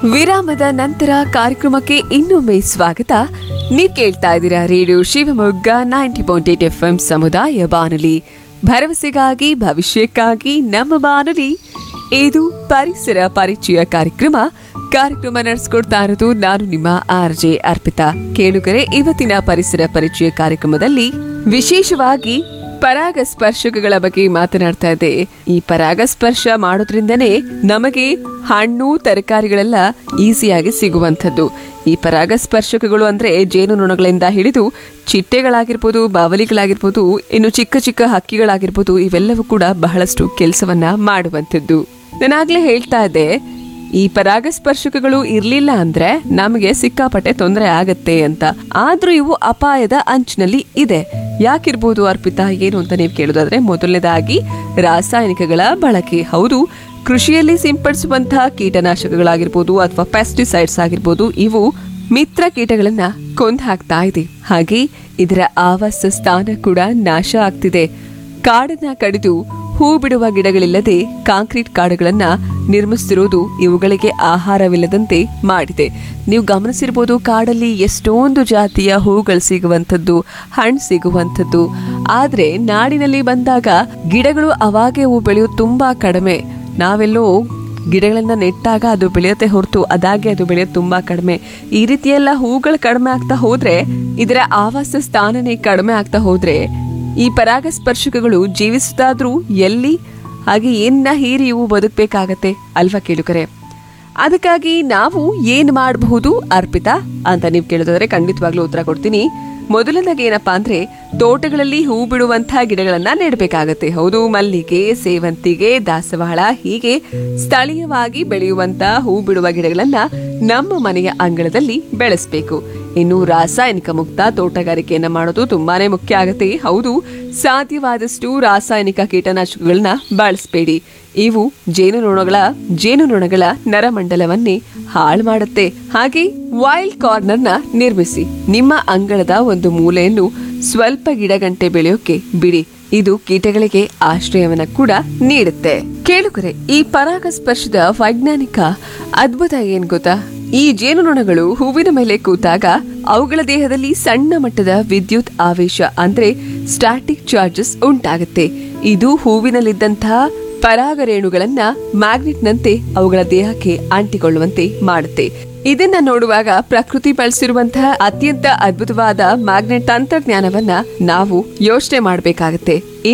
ವಿರಾಮದ ನಂತರ ಕಾರ್ಯಕ್ರಮಕ್ಕೆ ಇನ್ನೊಮ್ಮೆ ಸ್ವಾಗತ ನೀವ್ ಕೇಳ್ತಾ ಇದ್ದೀರಾ radio Shivamogga ninety point eight F M ಸಮುದಾಯ ಬಾನುಲಿ ಭರವಸೆಗಾಗಿ ಭವಿಷ್ಯಕ್ಕಾಗಿ ನಮ್ಮ ಬಾನುಲಿ ಇದು ಪರಿಸರ ಪರಿಚಯ ಕಾರ್ಯಕ್ರಮ ಕಾರ್ಯಕ್ರಮ ನಡೆಸ್ಕೊಡ್ತಾ ಇರೋದು ನಾನು ನಿಮ್ಮ ಆರ್ ಜೆ ಅರ್ಪಿತಾ ಕೇಳುಗರೆ ಇವತ್ತಿನ ಪರಿಸರ ಪರಿಚಯ ಕಾರ್ಯಕ್ರಮದಲ್ಲಿ ವಿಶೇಷವಾಗಿ ಪರಾಗಸ್ಪರ್ಶಕಗಳ ಬಗ್ಗೆ ಮಾತನಾಡ್ತಾ ಇದ್ದೆ ಈ ಪರಾಗಸ್ಪರ್ಶ ಮಾಡೋದ್ರಿಂದನೇ ನಮಗೆ ಹಣ್ಣು ತರಕಾರಿಗಳೆಲ್ಲ ಈಸಿಯಾಗಿ ಸಿಗುವಂಥದ್ದು ಈ ಪರಾಗಸ್ಪರ್ಶಕಗಳು ಅಂದ್ರೆ ಜೇನುನೊಣಗಳಿಂದ ಹಿಡಿದು ಚಿಟ್ಟೆಗಳಾಗಿರ್ಬೋದು ಬಾವಲಿಗಳಾಗಿರ್ಬೋದು ಇನ್ನು ಚಿಕ್ಕ ಚಿಕ್ಕ ಹಕ್ಕಿಗಳಾಗಿರ್ಬೋದು ಇವೆಲ್ಲವೂ ಕೂಡ ಬಹಳಷ್ಟು ಕೆಲಸವನ್ನ ಮಾಡುವಂಥದ್ದು ನಾನಾಗ್ಲೇ ಹೇಳ್ತಾ ಇದ್ದೆ ಈ ಪರಾಗಸ್ಪರ್ಶಕಗಳು ಇರ್ಲಿಲ್ಲ ಅಂದ್ರೆ ನಮಗೆ ಸಿಕ್ಕಾಪಟ್ಟೆ ತೊಂದರೆ ಆಗತ್ತೆ ಅಂತ ಆದ್ರೂ ಇವು ಅಪಾಯದ ಅಂಚಿನಲ್ಲಿ ಇದೆ ಯಾಕಿರ್ಬೋದು ಅರ್ಪಿತಾ ಏನು ಅಂತ ನೀವು ಕೇಳೋದಾದ್ರೆ ಮೊದಲನೇದಾಗಿ ರಾಸಾಯನಿಕಗಳ ಬಳಕೆ ಹೌದು ಕೃಷಿಯಲ್ಲಿ ಸಿಂಪಡಿಸುವಂತಹ ಕೀಟನಾಶಕಗಳಾಗಿರ್ಬೋದು ಅಥವಾ ಪೆಸ್ಟಿಸೈಡ್ಸ್ ಆಗಿರ್ಬೋದು ಇವು ಮಿತ್ರ ಕೀಟಗಳನ್ನ ಕೊಂದು ಹಾಕ್ತಾ ಇದೆ ಹಾಗೆ ಇದರ ಆವಾಸ ಸ್ಥಾನ ಕೂಡ ನಾಶ ಆಗ್ತಿದೆ ಕಾಡನ್ನ ಕಡಿದು ಹೂ ಬಿಡುವ ಗಿಡಗಳಿಲ್ಲದೆ ಕಾಂಕ್ರೀಟ್ ಕಾಡುಗಳನ್ನ ನಿರ್ಮಿಸುತ್ತಿರುವುದು ಇವುಗಳಿಗೆ ಆಹಾರವಿಲ್ಲದಂತೆ ಮಾಡಿದೆ ನೀವು ಗಮನಿಸಿರ್ಬೋದು ಕಾಡಲ್ಲಿ ಎಷ್ಟೊಂದು ಜಾತಿಯ ಹೂಗಳು ಸಿಗುವಂಥದ್ದು ಹಣ್ಣು ಸಿಗುವಂಥದ್ದು ಆದ್ರೆ ನಾಡಿನಲ್ಲಿ ಬಂದಾಗ ಗಿಡಗಳು ಅವಾಗೆ ಹೂ ಬೆಳೆಯೋದು ತುಂಬಾ ಕಡಿಮೆ ನಾವೆಲ್ಲೋ ಗಿಡಗಳನ್ನ ನೆಟ್ಟಾಗ ಅದು ಬೆಳೆಯುತ್ತೆ ಹೊರತು ಅದಾಗೆ ಅದು ಬೆಳೆಯೋದು ತುಂಬಾ ಕಡಿಮೆ ಈ ರೀತಿಯೆಲ್ಲ ಹೂಗಳು ಕಡಿಮೆ ಆಗ್ತಾ ಹೋದ್ರೆ ಇದರ ಆವಾಸ ಸ್ಥಾನನೇ ಕಡಿಮೆ ಆಗ್ತಾ ಹೋದ್ರೆ ಈ ಪರಾಗಸ್ಪರ್ಶಕಗಳು ಜೀವಿಸುತ್ತಾದ್ರೂ ಎಲ್ಲಿ ಹಾಗೆ ಏನ್ನ ಹೀರಿ ಇವು ಬದುಕಬೇಕಾಗತ್ತೆ ಅಲ್ವಾ ಕೇಳುಕರೆ ಅದಕ್ಕಾಗಿ ನಾವು ಏನ್ ಮಾಡಬಹುದು ಅರ್ಪಿತಾ ಅಂತ ನೀವು ಕೇಳಿದ್ರೆ ಖಂಡಿತವಾಗ್ಲೂ ಉತ್ತರ ಕೊಡ್ತೀನಿ ಮೊದಲನೇದಾಗಿ ಏನಪ್ಪಾ ಅಂದ್ರೆ ತೋಟಗಳಲ್ಲಿ ಹೂ ಬಿಡುವಂತಹ ಗಿಡಗಳನ್ನ ನೆಡಬೇಕಾಗತ್ತೆ ಹೌದು ಮಲ್ಲಿಗೆ ಸೇವಂತಿಗೆ ದಾಸವಾಳ ಹೀಗೆ ಸ್ಥಳೀಯವಾಗಿ ಬೆಳೆಯುವಂತಹ ಹೂ ಬಿಡುವ ಗಿಡಗಳನ್ನ ನಮ್ಮ ಮನೆಯ ಅಂಗಳದಲ್ಲಿ ಬೆಳೆಸಬೇಕು ಇನ್ನು ರಾಸಾಯನಿಕ ಮುಕ್ತ ತೋಟಗಾರಿಕೆಯನ್ನ ಮಾಡೋದು ತುಂಬಾನೇ ಮುಖ್ಯ ಆಗತ್ತೆ ಹೌದು ಸಾಧ್ಯವಾದಷ್ಟು ರಾಸಾಯನಿಕ ಕೀಟನಾಶಕಗಳನ್ನ ಬಳಸಬೇಡಿ ಇವು ಜೇನುನೊಣಗಳ ಜೇನುನೊಣಗಳ ನರಮಂಡಲವನ್ನೇ ಹಾಳು ಮಾಡುತ್ತೆ ಹಾಗೆ ವೈಲ್ಡ್ ಕಾರ್ನರ್ನ ನಿರ್ಮಿಸಿ ನಿಮ್ಮ ಅಂಗಳದ ಒಂದು ಮೂಲೆಯನ್ನು ಸ್ವಲ್ಪ ಗಿಡಗಂಟೆ ಬೆಳೆಯೋಕೆ ಬಿಡಿ ಇದು ಕೀಟಗಳಿಗೆ ಆಶ್ರಯವನ್ನ ಕೂಡ ನೀಡುತ್ತೆ ಕೇಳುಕರೆ ಈ ಪರಾಗಸ್ಪರ್ಶದ ವೈಜ್ಞಾನಿಕ ಅದ್ಭುತ ಏನ್ ಗೊತ್ತಾ ಈ ಜೇನುನೊಣಗಳು ಹೂವಿನ ಮೇಲೆ ಕೂತಾಗ ಅವುಗಳ ದೇಹದಲ್ಲಿ ಸಣ್ಣ ಮಟ್ಟದ ವಿದ್ಯುತ್ ಆವೇಶ ಅಂದ್ರೆ ಸ್ಟಾಟಿಕ್ ಚಾರ್ಜಸ್ ಉಂಟಾಗುತ್ತೆ ಇದು ಹೂವಿನಲ್ಲಿದ್ದಂತಹ ಪರಾಗರೇಣುಗಳನ್ನ ಮ್ಯಾಗ್ನೆಟ್ನಂತೆ ಅವುಗಳ ದೇಹಕ್ಕೆ ಅಂಟಿಕೊಳ್ಳುವಂತೆ ಮಾಡುತ್ತೆ ಇದನ್ನ ನೋಡುವಾಗ ಪ್ರಕೃತಿ ಬಳಸಿರುವಂತಹ ಅತ್ಯಂತ ಅದ್ಭುತವಾದ ಮ್ಯಾಗ್ನೆಟ್ ತಂತ್ರಜ್ಞಾನವನ್ನ ನಾವು ಯೋಚನೆ ಮಾಡಬೇಕಾಗತ್ತೆ